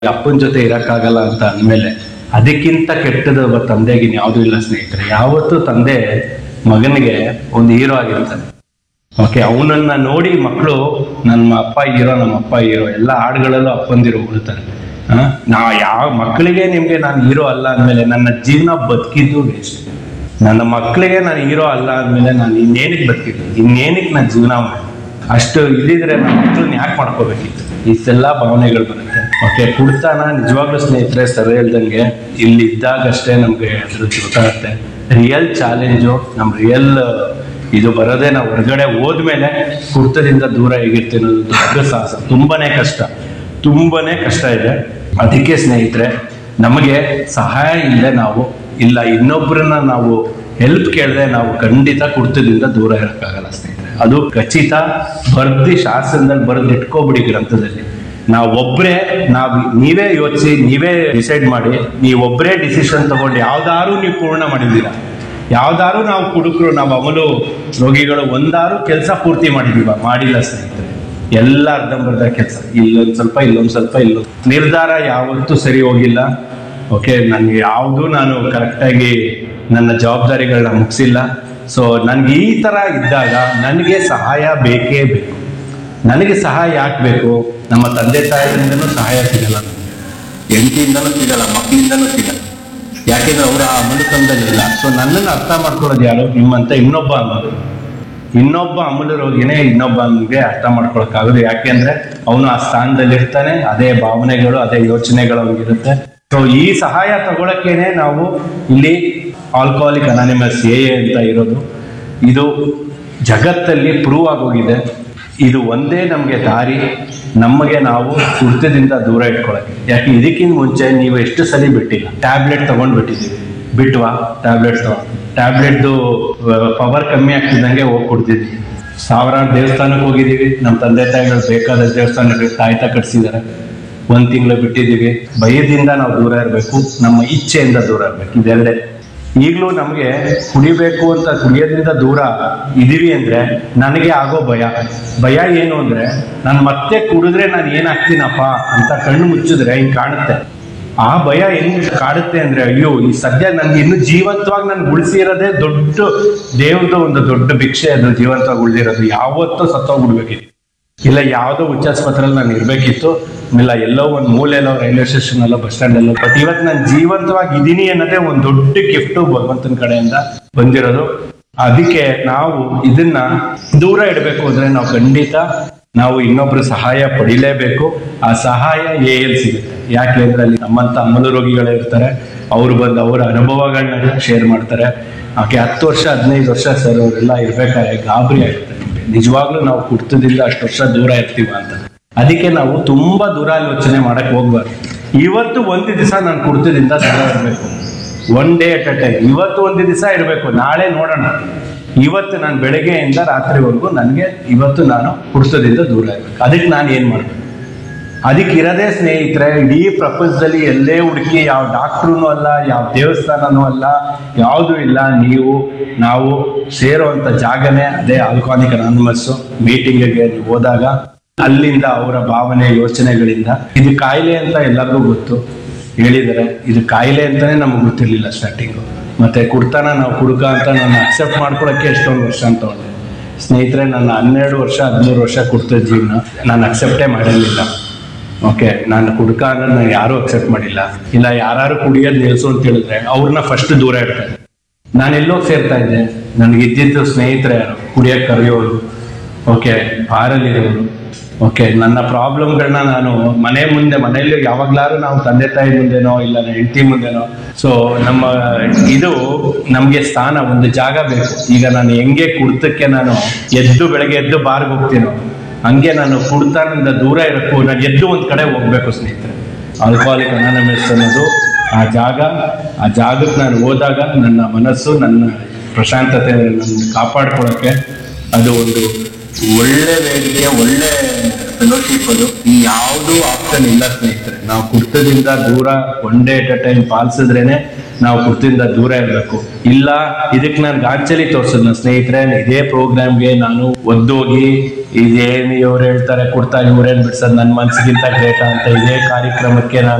ಅಪ್ಪನ ಜೊತೆ ಇರಕ್ಕಾಗಲ್ಲ ಅಂತ ಅಂದಮೇಲೆ ಅದಕ್ಕಿಂತ ಕೆಟ್ಟದ ಒಬ್ಬ ತಂದೆಗೆ ಯಾವುದು ಇಲ್ಲ ಸ್ನೇಹಿತರೆ ಯಾವತ್ತೂ ತಂದೆ ಮಗನಿಗೆ ಒಂದು ಹೀರೋ ಆಗಿರ್ತಾನೆ ಓಕೆ ಅವನನ್ನ ನೋಡಿ ಮಕ್ಕಳು ನನ್ನ ಅಪ್ಪ ಹೀರೋ ನಮ್ಮ ಅಪ್ಪ ಹೀರೋ ಎಲ್ಲ ಹಾಡುಗಳಲ್ಲೂ ಅಪ್ಪಂದಿರೋ ಉಳ್ತಾರೆ ಆ, ನಾ ಯಾವ ಮಕ್ಕಳಿಗೆ ನಿಮ್ಗೆ ನಾನು ಹೀರೋ ಅಲ್ಲ ಅಂದಮೇಲೆ ನನ್ನ ಜೀವನ ಬದುಕಿದ್ದು ವೇಸ್ಟ್ ನನ್ನ ಮಕ್ಕಳಿಗೆ ನಾನು ಹೀರೋ ಅಲ್ಲ ಅಂದಮೇಲೆ ನಾನು ಇನ್ನೇನಕ್ಕೆ ಬದುಕಿದ್ದು ಇನ್ನೇನಕ್ಕೆ ನನ್ನ ಜೀವನ ಮಾಡಿ ಅಷ್ಟು ಇಲ್ಲಿದ್ರೆ ನನ್ನ ಮಕ್ಕಳನ್ನ ಯಾಕೆ ಮಾಡ್ಕೋಬೇಕಿತ್ತು ಇಷ್ಟೆಲ್ಲ ಭಾವನೆಗಳು ಬರುತ್ತೆ ಓಕೆ ಕುಡ್ತಾನ ನಿಜವಾಗ್ಲೂ ಸ್ನೇಹಿತರೆ ಸರಿ ಹೇಳ್ದಂಗೆ ಇಲ್ಲಿ ಇದ್ದಾಗಷ್ಟೇ ನಮ್ಗೆ ಅದ್ರ ಗೊತ್ತಾಗುತ್ತೆ ರಿಯಲ್ ಚಾಲೆಂಜು ನಮ್ಮ ರಿಯಲ್ ಇದು ಬರೋದೇ ನಾವು ಹೊರಗಡೆ ಹೋದ್ಮೇಲೆ ಕುರ್ತದಿಂದ ದೂರ ಹೇಗಿರ್ತೀವಿ ಅನ್ನೋದು ದೊಡ್ಡ ಸಾಹಸ ತುಂಬಾನೇ ಕಷ್ಟ ತುಂಬಾನೇ ಕಷ್ಟ ಇದೆ ಅದಕ್ಕೆ ಸ್ನೇಹಿತರೆ ನಮಗೆ ಸಹಾಯ ಇಲ್ಲದೆ ನಾವು ಇಲ್ಲ ಇನ್ನೊಬ್ಬರನ್ನ ನಾವು ಹೆಲ್ಪ್ ಕೇಳದೆ ನಾವು ಖಂಡಿತ ಕುರ್ತದಿಂದ ದೂರ ಇರೋಕ್ಕಾಗಲ್ಲ ಸ್ನೇಹಿತರೆ ಅದು ಖಚಿತ ಬರ್ದಿ ಶಾಸ್ತ್ರದಲ್ಲಿ ಬರೆದು ಇಟ್ಕೋಬಿಡಿ ಗ್ರಂಥದಲ್ಲಿ ನಾವು ಒಬ್ಬರೇ ನಾವು ನೀವೇ ಯೋಚಿಸಿ ನೀವೇ ಡಿಸೈಡ್ ಮಾಡಿ ನೀವೊಬ್ಬರೇ ಡಿಸಿಷನ್ ತಗೊಂಡು ಯಾವ್ದಾರು ನೀವು ಪೂರ್ಣ ಮಾಡಿದ್ದೀರಾ ಯಾವ್ದಾರು ನಾವು ಕುಡುಕರು ನಾವು ಅಮಲು ರೋಗಿಗಳು ಒಂದಾರು ಕೆಲಸ ಪೂರ್ತಿ ಮಾಡಿದೀವ ಮಾಡಿಲ್ಲ ಸ್ನೇಹಿತರೆ ಎಲ್ಲ ಅರ್ಧಂಬರ್ಧ ಕೆಲಸ ಇಲ್ಲೊಂದ್ ಸ್ವಲ್ಪ ಇಲ್ಲೊಂದ್ ಸ್ವಲ್ಪ ಇಲ್ಲೊಂದ್ ನಿರ್ಧಾರ ಯಾವತ್ತೂ ಸರಿ ಹೋಗಿಲ್ಲ ಓಕೆ ನನ್ಗೆ ಯಾವುದು ನಾನು ಕರೆಕ್ಟಾಗಿ ನನ್ನ ಜವಾಬ್ದಾರಿಗಳನ್ನ ಮುಗಿಸಿಲ್ಲ ಸೊ ನನ್ಗೆ ಈ ತರ ಇದ್ದಾಗ ನನಗೆ ಸಹಾಯ ಬೇಕೇ ಬೇಕು ನನಗೆ ಸಹಾಯ ಯಾಕೆ ಬೇಕು ನಮ್ಮ ತಂದೆ ತಾಯಿಯಿಂದನೂ ಸಹಾಯ ಸಿಗಲ್ಲ ನನಗೆ ಹೆಂಡತಿಯಿಂದನೂ ಸಿಗಲ್ಲ ಮಕ್ಕಳಿಂದನೂ ಸಿಗಲ್ಲ ಯಾಕೆಂದ್ರೆ ಅವರ ಆ ಮನುಕಂದಲ್ಲಿಲ್ಲ ಸೊ ನನ್ನನ್ನು ಅರ್ಥ ಮಾಡ್ಕೊಳ್ಳೋದು ಯಾರು ನಿಮ್ಮಂತ ಇನ್ನೊಬ್ಬ ಅನ್ನೋದು ಇನ್ನೊಬ್ಬ ಅಮೂಲ್ಯ ರೋಗಿನೇ ಇನ್ನೊಬ್ಬನಿಗೆ ಅರ್ಥ ಮಾಡ್ಕೊಳಕ್ಕಾಗೋದು ಯಾಕೆಂದ್ರೆ ಅವನು ಆ ಸ್ಥಾನದಲ್ಲಿ ಇರ್ತಾನೆ ಅದೇ ಭಾವನೆಗಳು ಅದೇ ಯೋಚನೆಗಳು ಅವನಿಗಿರುತ್ತೆ ಸೊ ಈ ಸಹಾಯ ತಗೊಳಕ್ಕೇನೆ ನಾವು ಇಲ್ಲಿ ಆಲ್ಕೋಹಾಲಿಕ್ ಅನಾನಿಮಸ್ ಎ ಅಂತ ಇರೋದು ಇದು ಜಗತ್ತಲ್ಲಿ ಪ್ರೂವ್ ಆಗೋಗಿದೆ ಇದು ಒಂದೇ ನಮಗೆ ದಾರಿ ನಮಗೆ ನಾವು ಕುರ್ತದಿಂದ ದೂರ ಇಟ್ಕೊಳಕ್ಕೆ ಯಾಕೆ ಇದಕ್ಕಿಂತ ಮುಂಚೆ ನೀವು ಎಷ್ಟು ಸಲ ಬಿಟ್ಟಿಲ್ಲ ಟ್ಯಾಬ್ಲೆಟ್ ತಗೊಂಡ್ ಬಿಟ್ಟಿದ್ದೀವಿ ಬಿಟ್ವಾ ಟ್ಯಾಬ್ಲೆಟ್ ತಗೊಂಡು ಟ್ಯಾಬ್ಲೆಟ್ದು ಪವರ್ ಕಮ್ಮಿ ಆಗ್ತಿದ್ದಂಗೆ ಹೋಗಿ ಕೊಡ್ತಿದ್ವಿ ಸಾವಿರಾರು ದೇವಸ್ಥಾನಕ್ಕೆ ಹೋಗಿದ್ದೀವಿ ನಮ್ಮ ತಂದೆ ತಾಯಿಗಳು ಬೇಕಾದ ದೇವಸ್ಥಾನಕ್ಕೆ ತಾಯ್ತ ಕಟ್ಸಿದ್ದಾರೆ ಒಂದ್ ತಿಂಗಳು ಬಿಟ್ಟಿದ್ದೀವಿ ಭಯದಿಂದ ನಾವು ದೂರ ಇರಬೇಕು ನಮ್ಮ ಇಚ್ಛೆಯಿಂದ ದೂರ ಇರಬೇಕು ಇದೆರಡೇ ಈಗಲೂ ನಮಗೆ ಕುಡಿಬೇಕು ಅಂತ ಕುಡಿಯೋದ್ರಿಂದ ದೂರ ಇದೀವಿ ಅಂದ್ರೆ ನನಗೆ ಆಗೋ ಭಯ ಭಯ ಏನು ಅಂದ್ರೆ ನಾನು ಮತ್ತೆ ಕುಡಿದ್ರೆ ನಾನು ಏನಾಗ್ತೀನಪ್ಪ ಅಂತ ಕಣ್ಣು ಮುಚ್ಚಿದ್ರೆ ಹಿಂಗ್ ಕಾಣುತ್ತೆ ಆ ಭಯ ಹೆಂಗ್ ಕಾಡುತ್ತೆ ಅಂದ್ರೆ ಅಯ್ಯೋ ಈ ಸದ್ಯ ನನ್ಗೆ ಇನ್ನು ಜೀವಂತವಾಗಿ ನನ್ಗೆ ಉಳಿಸಿರೋದೇ ದೊಡ್ಡ ದೇವ್ರದ್ದು ಒಂದು ದೊಡ್ಡ ಭಿಕ್ಷೆ ಅದು ಜೀವಂತವಾಗಿ ಉಳಿದಿರೋದು ಯಾವತ್ತೂ ಸತ್ತೋಗ್ಬಿಡ್ಬೇಕಿತ್ತು ಇಲ್ಲ ಯಾವುದೋ ಉಚ್ಚಾಸ್ಪತ್ರೆಯಲ್ಲಿ ನಾನು ಇರ್ಬೇಕಿತ್ತು ಇಲ್ಲ ಎಲ್ಲೋ ಒಂದು ಮೂಲೆಯಲ್ಲೋ ರೈಲ್ವೆ ಸ್ಟೇಷನ್ ಅಲ್ಲೋ ಬಸ್ ಸ್ಟ್ಯಾಂಡ್ ಅಲ್ಲೋ ಬಟ್ ಇವತ್ತು ನಾನು ಜೀವಂತವಾಗಿ ಇದೀನಿ ಅನ್ನೋದೇ ಒಂದು ದೊಡ್ಡ ಗಿಫ್ಟ್ ಭಗವಂತನ ಕಡೆಯಿಂದ ಬಂದಿರೋದು ಅದಕ್ಕೆ ನಾವು ಇದನ್ನ ದೂರ ಇಡಬೇಕು ಅಂದ್ರೆ ನಾವು ಖಂಡಿತ ನಾವು ಇನ್ನೊಬ್ರ ಸಹಾಯ ಪಡಿಲೇಬೇಕು ಆ ಸಹಾಯ ಎ ಎಲ್ ಸಿಗುತ್ತೆ ಯಾಕೆ ಅಂದ್ರೆ ಅಲ್ಲಿ ನಮ್ಮಂತ ಅಮಲು ರೋಗಿಗಳೇ ಇರ್ತಾರೆ ಅವ್ರು ಬಂದು ಅವರ ಅನುಭವಗಳನ್ನ ಶೇರ್ ಮಾಡ್ತಾರೆ ಆಕೆ ಹತ್ತು ವರ್ಷ ಹದಿನೈದು ವರ್ಷ ಸರ್ ಅವರೆಲ್ಲ ಇರ್ಬೇಕಾದ್ರೆ ಗಾಬರಿ ಆಗುತ್ತೆ ನಮ್ಗೆ. ನಿಜವಾಗ್ಲೂ ನಾವು ಕುರ್ತದಿಂದ ಅಷ್ಟು ವರ್ಷ ದೂರ ಇರ್ತೀವ ಅಂತ ಅದಕ್ಕೆ ನಾವು ತುಂಬಾ ದೂರಾಲೋಚನೆ ಮಾಡಕ್ ಹೋಗ್ಬಾರ್ದು ಇವತ್ತು ಒಂದು ದಿವಸ ನಾನು ಕುರ್ತದಿಂದ ದೂರ ಇರಬೇಕು one day at a time ಇವತ್ತು ಒಂದು ದಿವಸ ಇರಬೇಕು ನಾಳೆ ನೋಡೋಣ ಇವತ್ತು ನಾನು ಬೆಳಗ್ಗೆಯಿಂದ ರಾತ್ರಿವರೆಗೂ ನನಗೆ ಇವತ್ತು ನಾನು ಕುರ್ತದಿಂದ ದೂರ ಇರಬೇಕು ಅದಕ್ಕೆ ನಾನು ಏನ್ ಮಾಡ್ಬೇಕು ಅದಕ್ಕೆ ಇರೋದೇ ಸ್ನೇಹಿತರೆ ಇಡೀ ಪ್ರಪಂಚದಲ್ಲಿ ಎಲ್ಲೇ ಹುಡುಕಿ ಯಾವ ಡಾಕ್ಟ್ರೂ ಅಲ್ಲ ಯಾವ ದೇವಸ್ಥಾನನೂ ಅಲ್ಲ ಯಾವುದೂ ಇಲ್ಲ ನೀವು ನಾವು ಸೇರುವಂತ ಜಾಗನೇ ಅದೇ ಆಲ್ಕಾನಿಕ್ ಅನಾನಮಸ್ಸು ಮೀಟಿಂಗಿಗೆ ನೀವು ಹೋದಾಗ ಅಲ್ಲಿಂದ ಅವರ ಭಾವನೆ ಯೋಚನೆಗಳಿಂದ ಇದು ಕಾಯಿಲೆ ಅಂತ ಎಲ್ಲರಿಗೂ ಗೊತ್ತು ಹೇಳಿದ್ದಾರೆ ಇದು ಕಾಯಿಲೆ ಅಂತಾನೆ ನಮ್ಗೆ ಗೊತ್ತಿರ್ಲಿಲ್ಲ ಸ್ಟಾರ್ಟಿಂಗು ಮತ್ತೆ ಕುಡ್ತಾನ ನಾವು ಕುಡುಕ ಅಂತ ನಾನು ಅಕ್ಸೆಪ್ಟ್ ಮಾಡ್ಕೊಳಕ್ಕೆ ಎಷ್ಟೊಂದು ವರ್ಷ ಅಂತ ತಗೊಂಡೆ ಸ್ನೇಹಿತರೆ ನನ್ನ ಹನ್ನೆರಡು ವರ್ಷ ಹದಿಮೂರು ವರ್ಷ ಕುಡ್ತ ಜೀವನ ನಾನು ಅಕ್ಸೆಪ್ಟೇ ಮಾಡಿರಲಿಲ್ಲ ಓಕೆ ನಾನು ಕುಡ್ಕ ಅನ್ನೋದು ನಾನು ಯಾರೂ ಅಕ್ಸೆಪ್ಟ್ ಮಾಡಿಲ್ಲ ಇಲ್ಲ ಯಾರು ಕುಡಿಯೋದು ನಿಲ್ಸು ಅಂತ ಹೇಳಿದ್ರೆ ಅವ್ರನ್ನ ಫಸ್ಟ್ ದೂರ ಇಡ್ತಾರೆ ನಾನು ಎಲ್ಲೋ ಸೇರ್ತಾ ಇದ್ದೆ ನನಗೆ ಇದ್ದಿದ್ದು ಸ್ನೇಹಿತರೆ ಯಾರು ಕುಡಿಯಕ್ಕೆ ಕರೆಯೋರು ಓಕೆ ಬಾರಲ್ಲಿರೋರು ಓಕೆ ನನ್ನ ಪ್ರಾಬ್ಲಮ್ಗಳನ್ನ ನಾನು ಮನೆ ಮುಂದೆ ಮನೆಯಲ್ಲಿ ಯಾವಾಗ್ಲಾರು ನಾವು ತಂದೆ ತಾಯಿ ಮುಂದೆನೋ ಇಲ್ಲ ನನ್ನ ಹೆಂಡತಿ ಮುಂದೆನೋ ಸೊ ನಮ್ಮ ಇದು ನಮಗೆ ಸ್ಥಾನ ಒಂದು ಜಾಗ ಬೇಕು ಈಗ ನಾನು ಹೆಂಗೆ ಕುಡ್ತಕ್ಕೆ ನಾನು ಎದ್ದು ಬೆಳಗ್ಗೆ ಎದ್ದು ಬಾರ್ಗೆ ಹೋಗ್ತೀನೋ ಹಂಗೆ ನಾನು ಕುಡ್ತಾನಿಂದ ದೂರ ಇರಕ್ಕೂ ನಾನು ಎದ್ದು ಒಂದ್ ಕಡೆ ಹೋಗ್ಬೇಕು ಸ್ನೇಹಿತರೆ ಆಲ್ಕೋಹಾಲಿಕ್ ಅನಾನಮಸ್ ಅನ್ನೋದು ಆ ಜಾಗ ಆ ಜಾಗಕ್ಕೆ ನಾನು ಹೋದಾಗ ನನ್ನ ಮನಸ್ಸು ನನ್ನ ಪ್ರಶಾಂತತೆ ನನ್ನ ಕಾಪಾಡ್ಕೊಳ್ಳೋಕ್ಕೆ ಅದು ಒಂದು ಒಳ್ಳೆ ವೇದಿಕೆ ಒಳ್ಳೆ ಫೆಲೋಶಿಪ್ ಅದು ಈ ಯಾವುದೂ ಆಪ್ಷನ್ ಇಲ್ಲ ಸ್ನೇಹಿತರೆ ನಾವು ಕುರ್ತದಿಂದ ದೂರ one day at a time ಪಾಲಿಸಿದ್ರೇನೆ ನಾವು ಕುರ್ತಿಯಿಂದ ದೂರ ಇರಬೇಕು ಇಲ್ಲ ಇದಕ್ಕೆ ನಾನು ಗಾಂಚಲಿ ತೋರ್ಸದ್ ನನ್ನ ಸ್ನೇಹಿತರೆ ಇದೇ ಪ್ರೋಗ್ರಾಮ್ಗೆ ನಾನು ಒದ್ದೋಗಿ ಇದೇನು ಇವ್ರು ಹೇಳ್ತಾರೆ ಕುರ್ತಾ ಇವ್ರೇನ್ ಬಿಡ್ಸೋದು ನನ್ನ ಮನ್ಸಿಗಿಂತ ಗ್ರೇಟ ಅಂತ ಇದೇ ಕಾರ್ಯಕ್ರಮಕ್ಕೆ ನಾನು